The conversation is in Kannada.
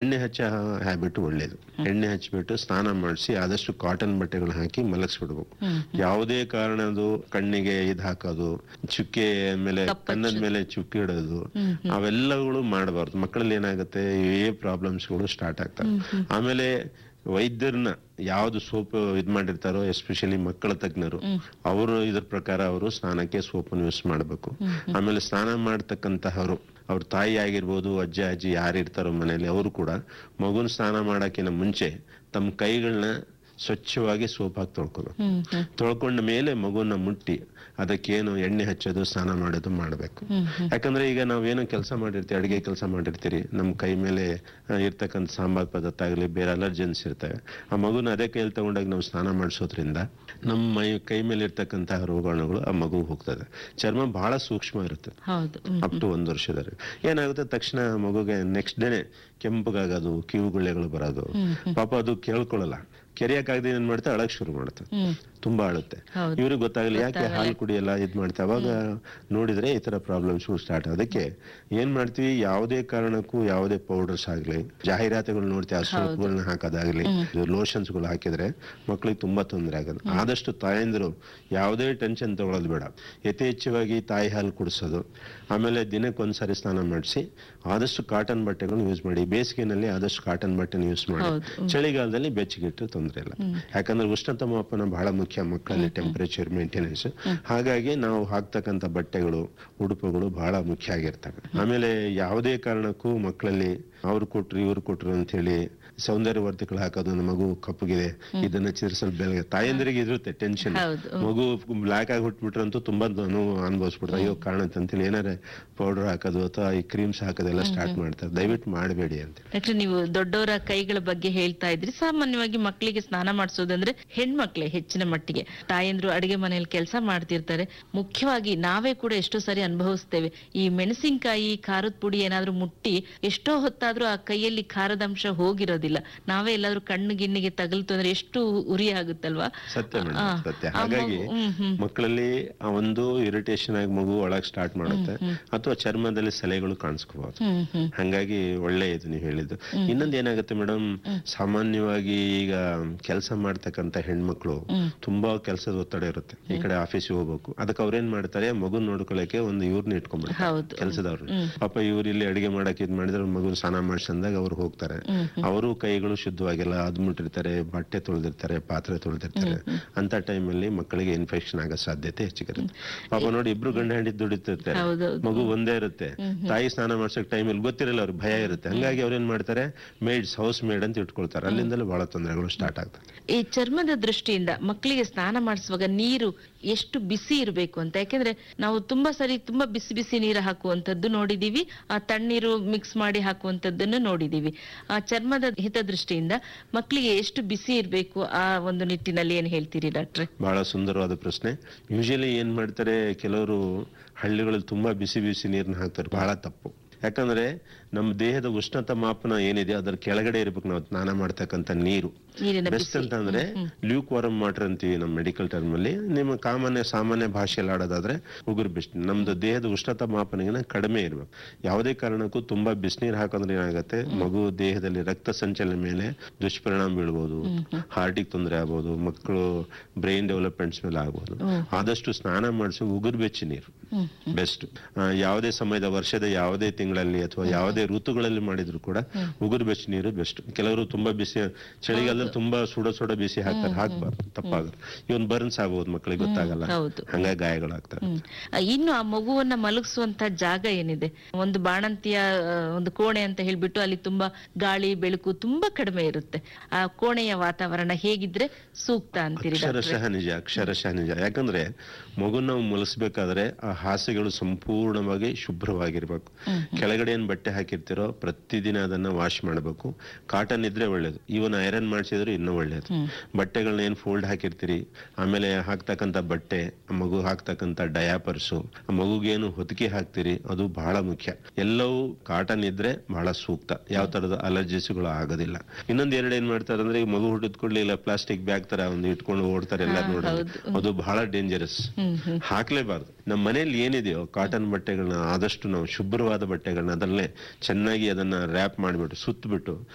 ಎಣ್ಣೆ ಹಚ್ಚ ಹ್ಯಾಬಿಟ್ ಒಳ್ಳೇದು ಎಣ್ಣೆ ಹಚ್ಚಿಬಿಟ್ಟು ಸ್ನಾನ ಮಾಡಿಸಿ ಆದಷ್ಟು ಕಾಟನ್ ಬಟ್ಟೆಗಳನ್ನ ಹಾಕಿ ಮಲಗಿಸ್ಬಿಡ್ಬೇಕು ಯಾವುದೇ ಕಾರಣದು ಕಣ್ಣಿಗೆ ಇದ್ ಹಾಕೋದು ಚುಕ್ಕೆ ಮೇಲೆ ಕನ್ನದ ಮೇಲೆ ಚುಕ್ಕೆ ಇಡೋದು ಅವೆಲ್ಲಗಳು ಮಾಡಬಾರ್ದು ಮಕ್ಕಳಲ್ಲಿ ಏನಾಗುತ್ತೆ ಇವೇ ಪ್ರಾಬ್ಲಮ್ಸ್ಗಳು ಸ್ಟಾರ್ಟ್ ಆಗ್ತವೆ ಆಮೇಲೆ ವೈದ್ಯರನ್ನ ಯಾವ್ದು ಸೋಪ್ ಇದ್ ಮಾಡಿರ್ತಾರೋ ಎಸ್ಪೆಷಲಿ ಮಕ್ಕಳ ತಜ್ಞರು ಅವರು ಇದ್ರ ಪ್ರಕಾರ ಅವರು ಸ್ನಾನಕ್ಕೆ ಸೋಪನ್ನು ಯೂಸ್ ಮಾಡಬೇಕು ಆಮೇಲೆ ಸ್ನಾನ ಮಾಡ್ತಕ್ಕಂತಹವರು ಅವ್ರ ತಾಯಿ ಆಗಿರ್ಬೋದು ಅಜ್ಜ ಅಜ್ಜಿ ಯಾರು ಇರ್ತಾರೋ ಮನೆಯಲ್ಲಿ ಅವರು ಕೂಡ ಮಗುನ ಸ್ನಾನ ಮಾಡಕ್ಕಿಂತ ಮುಂಚೆ ತಮ್ಮ ಕೈಗಳನ್ನ ಸ್ವಚ್ಛವಾಗಿ ಸೋಪ್ ಹಾಕಿ ತೊಳ್ಕೊಬೇಕು ತೊಳ್ಕೊಂಡ ಮೇಲೆ ಮಗುನ ಮುಟ್ಟಿ ಅದಕ್ಕೇನು ಎಣ್ಣೆ ಹಚ್ಚೋದು ಸ್ನಾನ ಮಾಡೋದು ಮಾಡಬೇಕು ಯಾಕಂದ್ರೆ ಈಗ ನಾವೇನೋ ಕೆಲಸ ಮಾಡಿರ್ತೀವಿ ಅಡಿಗೆ ಕೆಲಸ ಮಾಡಿರ್ತೀರಿ ನಮ್ಮ ಕೈ ಮೇಲೆ ಆ, ಇರ್ತಕ್ಕಂಥ ಸಾಂಬಾರ್ ಪದಾರ್ಥ ಆಗಲಿ ಬೇರೆ ಅಲರ್ಜೆನ್ಸ್ ಇರ್ತವೆ ಆ ಮಗುನ ಅದೇ ಕೈಯಲ್ಲಿ ತಗೊಂಡಾಗ ನಾವು ಸ್ನಾನ ಮಾಡಿಸೋದ್ರಿಂದ ನಮ್ಮ ಮೈ ಕೈ ಮೇಲೆ ಇರ್ತಕ್ಕಂತಹ ರೋಗಾಣುಗಳು ಆ ಮಗು ಹೋಗ್ತದೆ ಚರ್ಮ ಬಹಳ ಸೂಕ್ಷ್ಮ ಇರುತ್ತೆ ಹೌದು ಹ್ಮ್. ಅಪ್ ಟು ಒಂದು ವರ್ಷದವರೆಗೆ ಏನಾಗುತ್ತೆ ತಕ್ಷಣ ಮಗುಗೆ ನೆಕ್ಸ್ಟ್ ಡೇನೆ ಕೆಂಪಗಾಗೋದು ಕಿವುಗುಳ್ಳೆಗಳು ಬರೋದು ಪಾಪ ಅದು ಕೇಳ್ಕೊಳ್ಳಲ್ಲ ಕೆರೆಯಕ್ಕಾಗದೆ ಏನ್ ಮಾಡುತ್ತೆ ಅಳಕ್ ಶುರು ಮಾಡುತ್ತೆ ಹ್ಮ್. ತುಂಬಾ ಅಳುತ್ತೆ ಹೌದು. ಇವ್ರಿಗೆ ಗೊತ್ತಾಗಲಿ ಯಾಕೆ ಹಾಲು ಕುಡಿಯಲ್ಲ ಇದ್ ಮಾಡ್ತಾ ಅವಾಗ ನೋಡಿದ್ರೆ ಈ ತರ ಪ್ರಾಬ್ಲಮ್ಸ್ ಸ್ಟಾರ್ಟ್ ಅದಕ್ಕೆ ಏನ್ ಮಾಡ್ತೀವಿ ಯಾವುದೇ ಕಾರಣಕ್ಕೂ ಯಾವುದೇ ಪೌಡರ್ಸ್ ಆಗ್ಲಿ ಜಾಹೀರಾತುಗಳು ನೋಡ್ತೀವಿ ಆ ಸೋಪ್ಗಳನ್ನ ಹಾಕೋದಾಗ್ಲಿ ಲೋಷನ್ಸ್ ಗಳು ಹಾಕಿದ್ರೆ ಮಕ್ಳಿಗೆ ತುಂಬಾ ತೊಂದರೆ ಆಗೋದು ಆದಷ್ಟು ತಾಯಂದಿರು ಯಾವುದೇ ಟೆನ್ಷನ್ ತಗೊಳ್ಳೋದು ಬೇಡ ಯಥೇಚ್ಛವಾಗಿ ತಾಯಿ ಹಾಲು ಕುಡಿಸೋದು ಆಮೇಲೆ ದಿನಕ್ಕೆ ಒಂದ್ಸಾರಿ ಸ್ನಾನ ಮಾಡಿಸಿ ಆದಷ್ಟು ಕಾಟನ್ ಬಟ್ಟೆಗಳನ್ನ ಯೂಸ್ ಮಾಡಿ ಬೇಸಿಗೆನಲ್ಲಿ ಆದಷ್ಟು ಕಾಟನ್ ಬಟ್ಟೆನ ಯೂಸ್ ಮಾಡಿ ಚಳಿಗಾಲದಲ್ಲಿ ಬೆಚ್ಚಗಿಟ್ಟು ತೊಂದರೆ ಇಲ್ಲ ಯಾಕಂದ್ರೆ ಉಷ್ಣತಾಮಾಪನ ಬಹಳ ಮುಖ್ಯ ಮಕ್ಕಳಲ್ಲಿ ಟೆಂಪರೇಚರ್ ಮೇಂಟೆನೆನ್ಸ್ ಹಾಗಾಗಿ ನಾವು ಹಾಕ್ತಕ್ಕಂಥ ಬಟ್ಟೆಗಳು ಉಡುಪುಗಳು ಬಹಳ ಮುಖ್ಯ ಆಗಿರ್ತವೆ ಆಮೇಲೆ ಯಾವುದೇ ಕಾರಣಕ್ಕೂ ಮಕ್ಕಳಲ್ಲಿ ಅವ್ರು ಕೊಟ್ರು ಇವ್ರು ಕೊಟ್ರು ಅಂತ ಹೇಳಿ ಸೌಂದರ್ಯವರ್ಧಕಗಳು ಹಾಕೋದು ನಮ್ಮ ಮಗು ಕಪ್ಪಗಿದೆ ಇದನ್ನ ಚಿರ್ಸಲ್ ಬೆಳಗ್ಗೆ ತಾಯಂದಿರಿಗೆ ಇರುತ್ತೆ ಟೆನ್ಷನ್ ಹೌದು. ಮಗು ಬ್ಲಾಕ್ ಆಗಿ ಹುಟ್ಬಿಟ್ರಂತೂ ತುಂಬಾ ನೋವು ಅನುಭವಿಸ್ಬಿಡ್ತಾರೆ ಅಯ್ಯೋ ಕಾಣುತ್ತೆ ಅಂತೇಳಿ ಏನಾರ ಪೌಡರ್ ಹಾಕೋದು ಅಥವಾ ಈ ಕ್ರೀಮ್ಸ್ ಹಾಕೋದೆಲ್ಲ ಸ್ಟಾರ್ಟ್ ಮಾಡ್ತಾರೆ ದಯವಿಟ್ಟು ಮಾಡಬೇಡಿ ಅಂತ ಡಾಕ್ಟರ್ ನೀವು ದೊಡ್ಡವರ ಕೈಗಳ ಬಗ್ಗೆ ಹೇಳ್ತಾ ಇದ್ರಿ ಸಾಮಾನ್ಯವಾಗಿ ಮಕ್ಕಳಿಗೆ ಸ್ನಾನ ಮಾಡಿಸೋದಂದ್ರೆ ಹೆಣ್ಮಕ್ಳೇ ಹೆಚ್ಚಿನ ಮಟ್ಟಿಗೆ ತಾಯಂದ್ರು ಅಡಿಗೆ ಮನೆಯಲ್ಲಿ ಕೆಲಸ ಮಾಡ್ತಿರ್ತಾರೆ ಮುಖ್ಯವಾಗಿ ನಾವೇ ಕೂಡ ಎಷ್ಟೋ ಸಾರಿ ಅನುಭವಿಸ್ತೇವೆ ಈ ಮೆಣಸಿನಕಾಯಿ ಖಾರದ ಪುಡಿ ಏನಾದ್ರೂ ಮುಟ್ಟಿ ಎಷ್ಟೋ ಹೊತ್ತಾದ್ರೂ ಆ ಕೈಯಲ್ಲಿ ಖಾರದ ಅಂಶ ಹೋಗಿರೋದಿಲ್ಲ ನಾವೇ ಎಲ್ಲಾದ್ರೂ ಕಣ್ಣು ಗಿಣ್ಣಿಗೆ ತಗಲ್ತು ಅಂದ್ರೆ ಎಷ್ಟು ಉರಿ ಆಗುತ್ತಲ್ವಾ ಸತ್ಯ ಆ, ಮೇಡಮ್ ಸತ್ಯ ಆ ಹಾಗಾಗಿ ಮಗು- ಹ್ಮ್, ಹ್ಮ್. ಮಕ್ಕಳಲ್ಲಿ ಆ ಒಂದು ಇರಿಟೇಷನ್ ಆಗಿ ಮಗು ಒಳಗ್ ಸ್ಟಾರ್ಟ್ ಮಾಡುತ್ತೆ ಅಥವಾ ಚರ್ಮದಲ್ಲಿ ಸೆಲೆಗಳು ಕಾಣಿಸ್ಕೋಬಹುದು ಹ್ಮ್ ಹ್ಮ್ ಹಂಗಾಗಿ ಒಳ್ಳೆ ಇದು ನೀವು ಹೇಳಿದ್ದು ಇನ್ನೊಂದ್ ಏನಾಗುತ್ತೆ ಮೇಡಮ್ ಸಾಮಾನ್ಯವಾಗಿ ಈಗ ಕೆಲಸ ಮಾಡ್ತಕ್ಕಂತ ಹೆಣ್ಮಕ್ಳು ತುಂಬಾ ಕೆಲಸದ ಒತ್ತಡ ಇರುತ್ತೆ ಈ ಕಡೆ ಆಫೀಸಿಗೆ ಹೋಗ್ಬೇಕು ಅದಕ್ಕೆ ಅವ್ರೇನ್ ಮಾಡ್ತಾರೆ ಮಗು ನೋಡ್ಕೊಳಕ್ಕೆ ಒಂದು ಇವ್ರನ್ನ ಇಟ್ಕೊಂಡ್ಬಿಡ್ತಾರೆ ಹೌದು. ಕೆಲಸದವ್ರು ಪಾಪ ಇವ್ರು ಇಲ್ಲಿ ಅಡಿಗೆ ಮಾಡಕ್ ಇದ್ ಮಾಡಿದ್ರೆ ಮಗು ಸ್ನಾನ ಮಾಡ್ಸಂದಾಗ ಅವ್ರು ಹೋಗ್ತಾರೆ ಅವರು ಕೈಗಳು ಶುದ್ಧವಾಗಿಲ್ಲ ಅದ್ ಮುಟ್ಟಿರ್ತಾರೆ ಬಟ್ಟೆ ತೊಳೆದಿರ್ತಾರೆ ಪಾತ್ರೆ ತೊಳೆದಿರ್ತಾರೆ ಅಂತ ಟೈಮಲ್ಲಿ ಮಕ್ಕಳಿಗೆ ಇನ್ಫೆಕ್ಷನ್ ಆಗೋ ಸಾಧ್ಯತೆ ಹೆಚ್ಚಿಗಿರುತ್ತೆ ಪಾಪ ನೋಡಿ ಇಬ್ರು ಗಂಡ ಹೆಂಡಿ ದುಡಿತಿರ್ತಾರೆ ಹೌದೌದು. ಮಗು ಒಂದೇ ಇರುತ್ತೆ ತಾಯಿ ಸ್ನಾನ ಮಾಡ್ಸಕ್ ಟೈಮಲ್ಲಿ ಗೊತ್ತಿರಲ್ಲ ಅವ್ರಿಗೆ ಭಯ ಇರುತ್ತೆ ಹಂಗಾಗಿ ಅವ್ರೇನ್ ಮಾಡ್ತಾರೆ ಮೇಡ್ಸ್ ಹೌಸ್ ಮೇಡ್ ಅಂತ ಇಟ್ಕೊಳ್ತಾರೆ ಅಲ್ಲಿಂದಲೇ ಬಹಳ ತೊಂದರೆಗಳು ಸ್ಟಾರ್ಟ್ ಆಗ್ತವೆ ಈ ಚರ್ಮದ ದೃಷ್ಟಿಯಿಂದ ಮಕ್ಕಳಿಗೆ ಸ್ನಾನ ಮಾಡಿಸುವಾಗ ನೀರು ಎಷ್ಟು ಬಿಸಿ ಇರಬೇಕು ಅಂತ ಯಾಕೆಂದ್ರೆ ನಾವು ತುಂಬಾ ಸರಿ ತುಂಬಾ ಬಿಸಿ ಬಿಸಿ ನೀರು ಹಾಕುವಂತದ್ದು ನೋಡಿದೀವಿ ಆ ತಣ್ಣೀರು ಮಿಕ್ಸ್ ಮಾಡಿ ಹಾಕುವಂತದ್ದನ್ನು ನೋಡಿದೀವಿ ಆ ಚರ್ಮದ ಹಿತದೃಷ್ಟಿಯಿಂದ ಮಕ್ಕಳಿಗೆ ಎಷ್ಟು ಬಿಸಿ ಇರಬೇಕು ಆ ಒಂದು ನಿಟ್ಟಿನಲ್ಲಿ ಏನ್ ಹೇಳ್ತೀರಿ ಡಾಕ್ಟ್ರೆ ಬಹಳ ಸುಂದರವಾದ ಪ್ರಶ್ನೆ ಯೂಶಲಿ ಏನ್ ಮಾಡ್ತಾರೆ ಕೆಲವರು ಹಳ್ಳಿಗಳಲ್ಲಿ ತುಂಬಾ ಬಿಸಿ ಬಿಸಿ ನೀರನ್ನ ಹಾಕ್ತಾರೆ ಬಹಳ ತಪ್ಪು ಯಾಕಂದ್ರೆ ನಮ್ಮ ದೇಹದ ಉಷ್ಣತಾ ಮಾಪನ ಏನಿದೆ ಅದರ ಕೆಳಗಡೆ ಇರ್ಬೇಕು ನಾವು ಸ್ನಾನ ಮಾಡ್ತಕ್ಕಂಥ ನೀರು ನೀರಿನ ಬೆಸ್ಟ್ ಅಂತ ಅಂದ್ರೆ ಲ್ಯೂಕ್ ವಾರಮ್ ವಾಟರ್ ಅಂತೀವಿ ನಮ್ಮ ಮೆಡಿಕಲ್ ಟರ್ಮ್ ಅಲ್ಲಿ ನಿಮ್ಮ ಕಾಮನ್ಯ ಸಾಮಾನ್ಯ ಭಾಷೆಯಲ್ಲಿ ಆಡೋದಾದ್ರೆ ಉಗುರು ಬೆಸ್ಟ್ ನಮ್ದು ದೇಹದ ಉಷ್ಣತಾ ಮಾಪನಗಿನ ಕಡಿಮೆ ಇರ್ಬೇಕು ಯಾವುದೇ ಕಾರಣಕ್ಕೂ ತುಂಬಾ ಬಿಸಿನೀರು ಹಾಕೋದ್ರೆ ಏನಾಗುತ್ತೆ ಮಗು ದೇಹದಲ್ಲಿ ರಕ್ತ ಸಂಚಲನ ಮೇಲೆ ದುಷ್ಪರಿಣಾಮ ಬೀಳ್ಬೋದು ಹಾರ್ಟಿಗೆ ತೊಂದರೆ ಆಗ್ಬೋದು ಮಕ್ಕಳು ಬ್ರೈನ್ ಡೆವಲಪ್ಮೆಂಟ್ಸ್ ಮೇಲೆ ಆಗ್ಬೋದು ಆದಷ್ಟು ಸ್ನಾನ ಮಾಡಿಸಿ ಉಗುರು ಬೆಚ್ಚಿ ನೀರು ಬೆಸ್ಟ್ ಯಾವುದೇ ಸಮಯದ ವರ್ಷದ ಯಾವುದೇ ತಿಂಗಳಲ್ಲಿ ಅಥವಾ ಯಾವುದೇ ಋತುಗಳಲ್ಲಿ ಮಾಡಿದ್ರು ಕೂಡ ಉಗುರು ಬೆಚ್ಚ ನೀರು ಬೆಸ್ಟ್ ಕೆಲವರು ತುಂಬಾ ಬಿಸಿ ಚಳಿಗಾಲದಲ್ಲಿ ತುಂಬಾ ಸುಡ ಸುಡ ಬಿಸಿ ಹಾಕ್ತಾರೆ ಹಾಕ್ಬಾರ್ದು ತಪ್ಪಾಗುತ್ತೆ ಇವನ್ ಬರ್ನ್ಸ್ ಆಗ್ಬೋದು ಮಕ್ಕಳಿಗೆ ಗೊತ್ತಾಗಲ್ಲ ಹೌದು. ಹಂಗಾಗಿ ಗಾಯಗಳಾಗ್ತವೆ ಹ್ಮ್. ಆ, ಇನ್ನು ಆ ಮಗುವನ್ನ ಮಲಗಿಸುವಂತ ಜಾಗ ಏನಿದೆ ಒಂದು ಬಾಣಂತಿಯ ಆ, ಒಂದು ಕೋಣೆ ಅಂತ ಹೇಳ್ಬಿಟ್ಟು ಅಲ್ಲಿ ತುಂಬಾ ಗಾಳಿ ಬೆಳಕು ತುಂಬಾ ಕಡಿಮೆ ಇರುತ್ತೆ ಆ ಕೋಣೆಯ ವಾತಾವರಣ ಹೇಗಿದ್ರೆ ಸೂಕ್ತ ಅಂತೀರಿ ಡಾಕ್ಟ್ರೆ? ಅಕ್ಷರಶಃ ನಿಜ ಅಕ್ಷರಶಃ ನಿಜ ಯಾಕಂದ್ರೆ ಮಗು ನಾವು ಮಲಸ್ಬೇಕಾದ್ರೆ ಆ ಹಾಸಿಗೆಗಳು ಸಂಪೂರ್ಣವಾಗಿ ಶುಭ್ರವಾಗಿರ್ಬೇಕು ಕೆಳಗಡೆ ಏನ್ ಬಟ್ಟೆ ಹಾಕಿರ್ತಿರೋ ಪ್ರತಿದಿನ ಅದನ್ನ ವಾಶ್ ಮಾಡಬೇಕು ಕಾಟನ್ ಇದ್ರೆ ಒಳ್ಳೇದು ಇವನ್ ಐರನ್ ಮಾಡಿಸಿದ್ರು ಇನ್ನೂ ಒಳ್ಳೇದು ಬಟ್ಟೆಗಳನ್ನ ಏನ್ ಫೋಲ್ಡ್ ಹಾಕಿರ್ತೀರಿ ಆಮೇಲೆ ಹಾಕ್ತಕ್ಕಂತ ಬಟ್ಟೆ ಆ ಮಗು ಹಾಕ್ತಕ್ಕಂತ ಡಯಾಪರ್ಸು ಆ ಮಗುಗೇನು ಹೊದಿಕೆ ಹಾಕ್ತಿರಿ ಅದು ಬಹಳ ಮುಖ್ಯ ಎಲ್ಲವೂ ಕಾಟನ್ ಇದ್ರೆ ಬಹಳ ಸೂಕ್ತ ಯಾವ ತರದ ಅಲರ್ಜಿಸ್ಗಳು ಆಗೋದಿಲ್ಲ ಇನ್ನೊಂದ್ ಎರಡು ಏನ್ ಮಾಡ್ತಾರೆ ಅಂದ್ರೆ ಈಗ ಮಗು ಹುಟ್ಟಿದ ಕೂಡಲೇ ಇಲ್ಲ ಪ್ಲಾಸ್ಟಿಕ್ ಬ್ಯಾಗ್ ತರ ಒಂದು ಇಟ್ಕೊಂಡು ಓಡ್ತಾರೆ ಎಲ್ಲ ನೋಡಿ ಅದು ಬಹಳ ಡೇಂಜರಸ್ ಹಾಕ್ಲೇಬಾರ್ದು ನಮ್ಮ ಮನೆಯಲ್ಲಿ ಏನಿದೆಯೋ ಕಾಟನ್ ಬಟ್ಟೆಗಳನ್ನ ಆದಷ್ಟು ನಾವು ಶುಭ್ರವಾದ ಬಟ್ಟೆಗಳನ್ನ ಅದನ್ನೇ ಚೆನ್ನಾಗಿ ಅದನ್ನ ರ್ಯಾಪ್ ಮಾಡಿಬಿಟ್ಟು ಸುತ್ತಬಿಟ್ಟು